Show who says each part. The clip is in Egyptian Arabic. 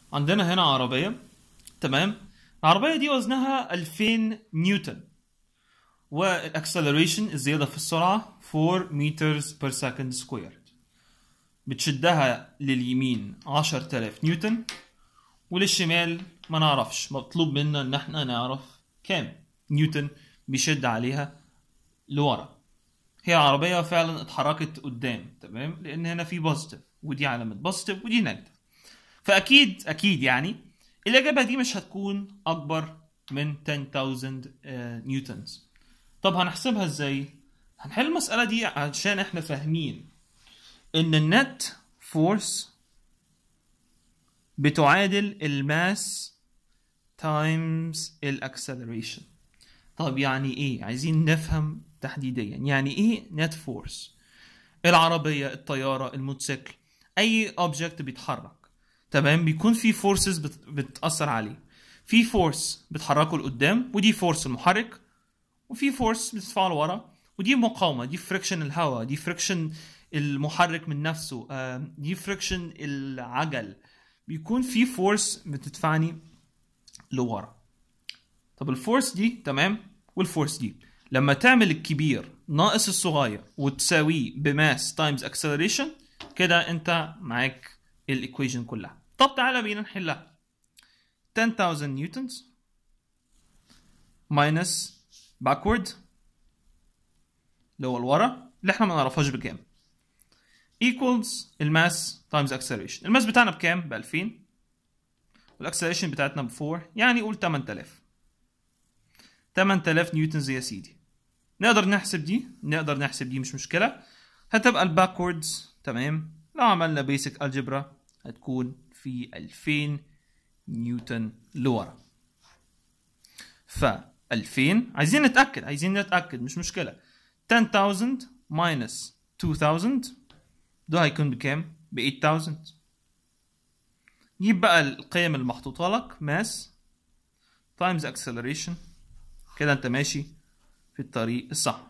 Speaker 1: عندنا هنا عربية تمام العربية دي وزنها 2000 نيوتن والاكسلريشن الزيادة في السرعة 4 مترز بير سكند سكوير بتشدها لليمين 10000 نيوتن وللشمال ما نعرفش مطلوب منا ان احنا نعرف كام نيوتن بيشد عليها لورا هي عربية فعلا اتحركت قدام تمام لان هنا في بوزيتيف ودي علامة بوزيتيف ودي نيجاتيف فاكيد اكيد يعني الاجابة دي مش هتكون اكبر من 10000 آه، نيوتنز طب هنحسبها ازاي هنحل المسألة دي عشان احنا فاهمين ان النت فورس بتعادل الماس تايمز الاكسلريشن طب يعني ايه عايزين نفهم تحديديا يعني ايه نت فورس العربيه الطياره الموتوسيكل اي اوبجكت بيتحرك تمام بيكون في فورسز بتاثر عليه في فورس بتحركه لقدام ودي فورس المحرك وفي فورس بتدفعه لورا ودي مقاومه دي فريكشن الهواء دي فريكشن المحرك من نفسه آه، دي فريكشن العجل بيكون في فورس بتدفعني لورا طب الفورس دي تمام والفورس دي لما تعمل الكبير ناقص الصغير وتساويه بماس تايمز اكسلريشن كده انت معاك الايكويشن كلها طب تعالى بينا نحلها 10000 نيوتنز ماينس باكورد اللي هو لورا اللي احنا ما نعرفهاش بكام equals الماس تايمز acceleration الماس بتاعنا بكام؟ ب 2000 والاكسلريشن بتاعتنا ب 4 يعني قول 8000 8000 نيوتنز يا سيدي نقدر نحسب دي نقدر نحسب دي مش مشكله هتبقى الباكوردز تمام لو عملنا بيسك الجبرا هتكون في 2000 نيوتن لورا ف 2000 عايزين نتاكد عايزين نتاكد مش مشكله 10000 minus 2000 ده هيكون بكام؟ ب 8000 جيب بقى القيم المحطوطة لك ماس تايمز اكسلريشن كده انت ماشي في الطريق الصح